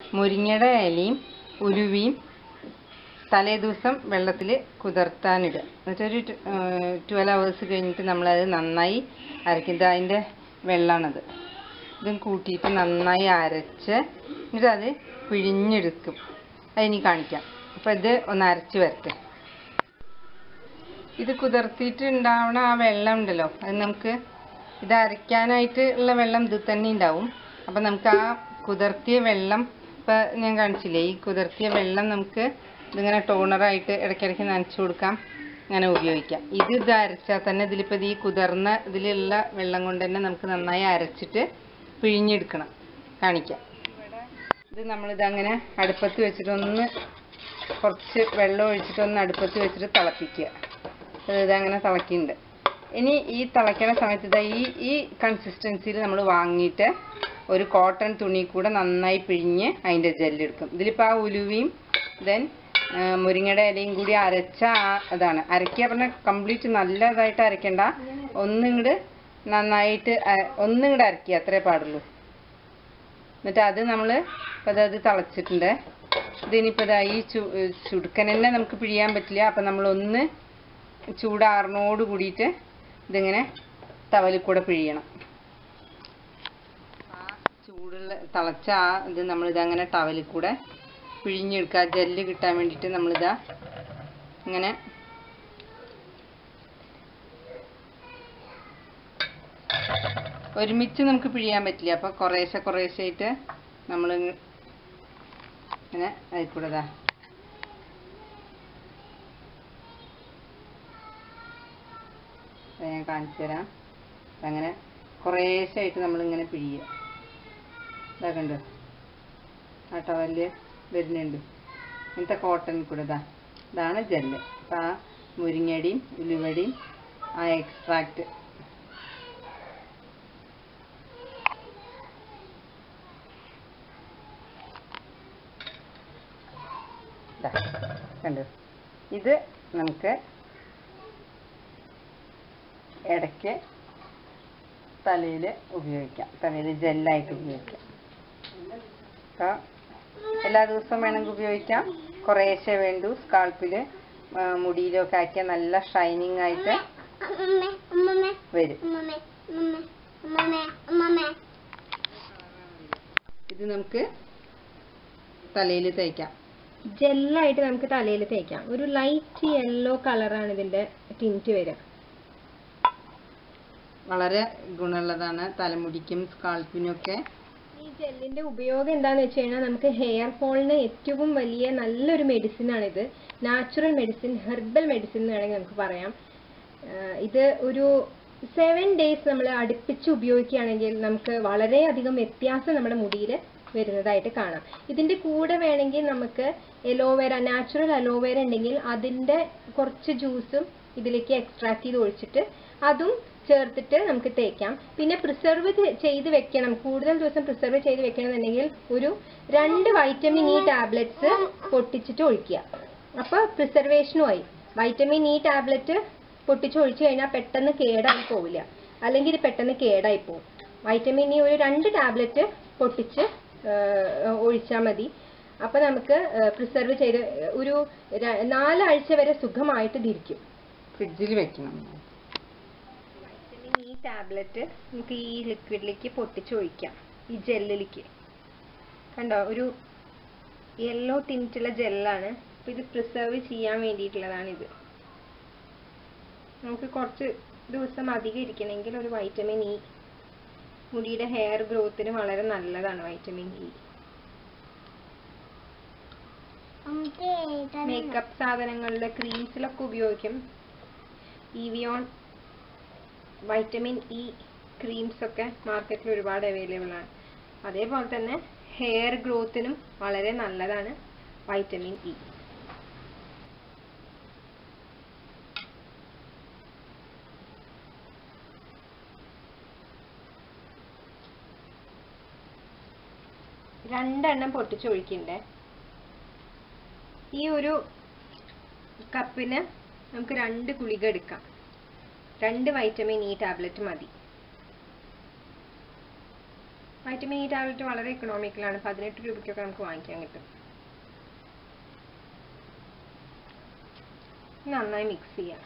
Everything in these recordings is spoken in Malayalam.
മുരിങ്ങയുടെ ഇലയും ഉലുവയും തലേ ദിവസം വെള്ളത്തിൽ കുതിർത്താനിടുക എന്നിട്ടൊരു ട്വൽവ് ഹവേഴ്സ് കഴിഞ്ഞിട്ട് നമ്മളത് നന്നായി അരക്കുന്നത് അതിൻ്റെ വെള്ളമാണത് ഇതും കൂട്ടിയിട്ട് നന്നായി അരച്ച് എന്നിട്ട് അത് പിഴിഞ്ഞെടുക്കും അതിനി കാണിക്കാം അപ്പോൾ ഇത് ഒന്ന് അരച്ച് വരട്ടെ ഇത് കുതിർത്തിയിട്ട് ഉണ്ടാവണ ആ വെള്ളം ഉണ്ടല്ലോ അത് നമുക്ക് ഇത് അരയ്ക്കാനായിട്ട് ഉള്ള വെള്ളം ഇത് തന്നെ ഉണ്ടാവും അപ്പം നമുക്ക് ആ കുതിർത്തിയ വെള്ളം ഇപ്പം ഞാൻ കാണിച്ചില്ലേ ഈ കുതിർത്തിയ വെള്ളം നമുക്ക് ഇതിങ്ങനെ ടോണറായിട്ട് ഇടയ്ക്കിടയ്ക്ക് നനച്ചു കൊടുക്കാം അങ്ങനെ ഉപയോഗിക്കാം ഇത് ഇത് അരച്ചാൽ തന്നെ ഇതിലിപ്പോൾ ഇത് ഈ കുതിർന്ന ഇതിലുള്ള വെള്ളം കൊണ്ട് തന്നെ നമുക്ക് നന്നായി അരച്ചിട്ട് പിഴിഞ്ഞെടുക്കണം കാണിക്കാം ഇത് നമ്മളിത് അങ്ങനെ അടുപ്പത്ത് വെച്ചിട്ട് ഒന്ന് കുറച്ച് വെള്ളം ഒഴിച്ചിട്ട് ഒന്ന് അടുപ്പത്ത് വെച്ചിട്ട് തിളപ്പിക്കുക അത് ഇതങ്ങനെ തിളക്കുന്നുണ്ട് ഇനി ഈ തിളയ്ക്കണ സമയത്ത് ഇതാ ഈ ഈ കൺസിസ്റ്റൻസിയിൽ നമ്മൾ വാങ്ങിയിട്ട് ഒരു കോട്ടൺ തുണി കൂടെ നന്നായി പിഴിഞ്ഞ് അതിൻ്റെ ജെല്ലെടുക്കും ഇതിലിപ്പോൾ ആ ഉലുവയും ദെൻ മുരിങ്ങയുടെ ഇലയും കൂടി അരച്ച ആ അതാണ് അരയ്ക്കുക പറഞ്ഞാൽ കംപ്ലീറ്റ് നല്ലതായിട്ട് അരയ്ക്കണ്ട ഒന്നിങ്ങോട്ട് നന്നായിട്ട് അ- ഒന്നിങ്ങോട്ട് അരയ്ക്കുക അത്രേ പാടുള്ളൂ എന്നിട്ട് അത് നമ്മൾ ഇപ്പം അത് തിളച്ചിട്ടുണ്ട് ഇതിനിപ്പോൾ ഇതാ ഈ ചു ചുടുക്കൻ തന്നെ നമുക്ക് പിഴിയാൻ പറ്റില്ല അപ്പം നമ്മളൊന്ന് ചൂടാറിനോട് കൂടിയിട്ട് ഇതിങ്ങനെ തവലിൽ കൂടെ പിഴിയണം ആ ചൂടുള്ള തിളച്ച ആ ഇത് നമ്മളിതങ്ങനെ ടവലിൽ കൂടെ പിഴിഞ്ഞെടുക്കുക ജെല്ല് കിട്ടാൻ വേണ്ടിയിട്ട് നമ്മളിതാ ഇങ്ങനെ ഒരുമിച്ച് നമുക്ക് പിഴിയാൻ പറ്റില്ല അപ്പോൾ കുറേശ്ശെ കുറേശ്ശെ ആയിട്ട് നമ്മൾ ഇങ്ങനെ അതിൽ കൂടെ ഇതാ ഞാൻ കാണിച്ചു തരാം അങ്ങനെ കുറേശ്ശായിട്ട് നമ്മളിങ്ങനെ പിഴിയുക ഇതാ കണ്ടോ ആ ടവല് വരുന്നുണ്ട് ഇങ്ങനത്തെ കോട്ടൺ കൂടെ ഇതാ ഇതാണ് ജെല്ല് അപ്പം ആ മുരിങ്ങയുടെയും ഉലുവയുടെയും ആ എക്സ്ട്രാക്റ്റ് ദാ, കണ്ടോ ഇത് നമുക്ക് ഇടയ്ക്ക് തലയിൽ ഉപയോഗിക്കാം തലയിൽ ജെല്ലായിട്ട് ഉപയോഗിക്കാം അപ്പോൾ എല്ലാ ദിവസവും വേണമെങ്കിൽ ഉപയോഗിക്കാം കുറേശ്ശെ വേണ്ടു സ്കാൾപ്പിൽ മുടിയിലൊക്കെ ആക്കിയാൽ നല്ല ഷൈനിങ് ആയിട്ട് വരും ഇത് നമുക്ക് തലയിൽ തേക്കാം ജെല്ലായിട്ട് നമുക്ക് തലയിൽ തേക്കാം ഒരു ലൈറ്റ് യെല്ലോ കളറാണ് ഇതിന്റെ ടിൻറ്റ് വരിക വളരെ ഗുണമുള്ളതാണ് തലമുടിക്കും സ്കാൾപ്പിനും ഒക്കെ ഈ ജെല്ലിന്റെ ഉപയോഗം എന്താന്ന് വെച്ച് കഴിഞ്ഞാൽ നമുക്ക് ഹെയർ ഫോളിന് ഏറ്റവും വലിയ നല്ലൊരു മെഡിസിൻ ആണിത് നാച്ചുറൽ മെഡിസിൻ ഹെർബൽ മെഡിസിൻ എന്ന് വേണമെങ്കിൽ നമുക്ക് പറയാം ആഹ് ഇത് ഒരു സെവൻ ഡേയ്സ് നമ്മൾ അടുപ്പിച്ച് ഉപയോഗിക്കുകയാണെങ്കിൽ നമുക്ക് വളരെയധികം വ്യത്യാസം നമ്മുടെ മുടിയിൽ വരുന്നതായിട്ട് കാണാം ഇതിന്റെ കൂടെ വേണമെങ്കിൽ നമുക്ക് എലോവേര നാച്ചുറൽ അലോവേര ഉണ്ടെങ്കിൽ അതിന്റെ കുറച്ച് ജ്യൂസും ഇതിലേക്ക് എക്സ്ട്രാക്ട് ചെയ്ത് ഒഴിച്ചിട്ട് അതും ചേർത്തിട്ട് നമുക്ക് തേക്കാം പിന്നെ പ്രിസർവ് ചെയ്ത് വെക്കണം കൂടുതൽ ദിവസം പ്രിസർവ് ചെയ്ത് വെക്കണമെന്നുണ്ടെങ്കിൽ ഒരു രണ്ട് വൈറ്റമിൻ ഇ ടാബ്ലറ്റ്സ് പൊട്ടിച്ചിട്ട് ഒഴിക്കുക അപ്പോൾ പ്രിസർവേഷനും ആയി വൈറ്റമിൻ ഇ ടാബ്ലറ്റ് പൊട്ടിച്ച് ഒഴിച്ചു കഴിഞ്ഞാൽ പെട്ടെന്ന് കേടായി പോവില്ല അല്ലെങ്കിൽ ഇത് പെട്ടെന്ന് കേടായി പോകും വൈറ്റമിൻ ഇ ഒരു രണ്ട് ടാബ്ലറ്റ് പൊട്ടിച്ച് ഒഴിച്ചാൽ മതി അപ്പൊ നമുക്ക് പ്രിസർവ് ചെയ്ത് ഒരു ര- നാലാഴ്ച വരെ സുഖമായിട്ട് ഇതിരിക്കും ഫ്രിഡ്ജിൽ വെക്കണം വൈറ്റമിൻ ഇ ടാബ്ലറ്റ് നമുക്ക് ഈ ലിക്വിഡിലേക്ക് പൊട്ടിച്ച് ഒഴിക്കാം ഈ ജെല്ലിലേക്ക് കണ്ടോ ഒരു യെല്ലോ ടിൻറ്റുള്ള ജെല്ലാണ് അപ്പോൾ ഇത് പ്രിസർവ് ചെയ്യാൻ വേണ്ടിയിട്ടുള്ളതാണിത് നമുക്ക് കുറച്ച് ദിവസം അധികം ഇരിക്കണമെങ്കിൽ ഒരു വൈറ്റമിൻ ഇ മുടിയുടെ ഹെയർ ഗ്രോത്തിന് വളരെ നല്ലതാണ് വൈറ്റമിൻ ഇ മേക്കപ്പ് സാധനങ്ങളിലെ ക്രീംസിലൊക്കെ ഉപയോഗിക്കും ഇവിയോൺ വൈറ്റമിൻ ഇ ക്രീംസ് ഒക്കെ മാർക്കറ്റിൽ ഒരുപാട് അവൈലബിൾ ആണ് അതേപോലെ തന്നെ ഹെയർ ഗ്രോത്തിനും വളരെ നല്ലതാണ് വൈറ്റമിൻ ഇ രണ്ടെണ്ണം പൊട്ടിച്ചൊഴിക്കണ്ടേ ഈ ഒരു കപ്പിന് നമുക്ക് രണ്ട് ഗുളിക എടുക്കാം രണ്ട് വൈറ്റമിൻ ഇ ടാബ്ലറ്റ് മതി വൈറ്റമിൻ ഇ ടാബ്ലറ്റ് വളരെ എക്കണോമിക്കലാണ് പതിനെട്ട് രൂപയ്ക്കൊക്കെ നമുക്ക് വാങ്ങിക്കാൻ കിട്ടും നന്നായി മിക്സ് ചെയ്യാം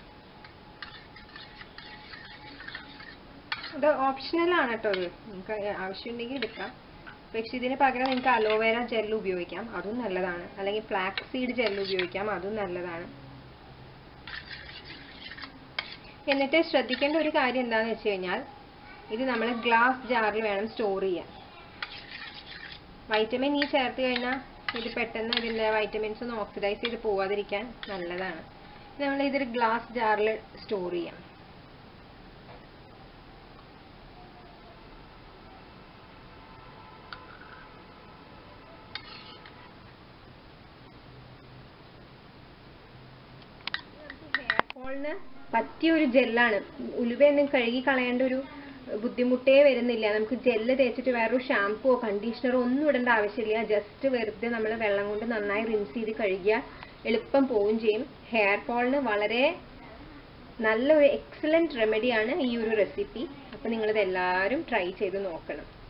ഇത് ഓപ്ഷണലാണ് കേട്ടോ ഇത് നിങ്ങൾക്ക് ആവശ്യമുണ്ടെങ്കിൽ എടുക്കാം പക്ഷെ ഇതിന് പകരം നിങ്ങൾക്ക് അലോവേര ജെൽ ഉപയോഗിക്കാം അതും നല്ലതാണ് അല്ലെങ്കിൽ ഫ്ലാക്സ് സീഡ് ജെൽ ഉപയോഗിക്കാം അതും നല്ലതാണ് എന്നിട്ട് ശ്രദ്ധിക്കേണ്ട ഒരു കാര്യം എന്താണെന്ന് വെച്ച് കഴിഞ്ഞാൽ ഇത് നമ്മൾ ഗ്ലാസ് ജാറിൽ വേണം സ്റ്റോർ ചെയ്യാൻ വൈറ്റമിൻ ഇ ചേർത്ത് കഴിഞ്ഞാൽ ഇത് പെട്ടെന്ന് ഇതിൻ്റെ വൈറ്റമിൻസ് ഒന്നും ഓക്സിഡൈസ് ചെയ്ത് പോവാതിരിക്കാൻ നല്ലതാണ് നമ്മൾ ഇതൊരു ഗ്ലാസ് ജാറിൽ സ്റ്റോർ ചെയ്യാം ഹെയർ ഫോളിന് പറ്റിയ ഒരു ജെല്ലാണ് ഉലുവയൊന്നും കഴുകി കളയേണ്ട ഒരു ബുദ്ധിമുട്ടേ വരുന്നില്ല നമുക്ക് ജെല്ല് തേച്ചിട്ട് വേറൊരു ഷാമ്പുവോ കണ്ടീഷണറോ ഒന്നും ഇടേണ്ട ആവശ്യമില്ല ജസ്റ്റ് വെറുതെ നമ്മൾ വെള്ളം കൊണ്ട് നന്നായി റിൻസ് ചെയ്ത് കഴുകിയാൽ എളുപ്പം പോവുകയും ചെയ്യും ഹെയർ ഫോളിന് വളരെ നല്ലൊരു എക്സലന്റ് റെമഡിയാണ് ഈ ഒരു റെസിപ്പി അപ്പോൾ നിങ്ങളിത് എല്ലാവരും ട്രൈ ചെയ്ത് നോക്കണം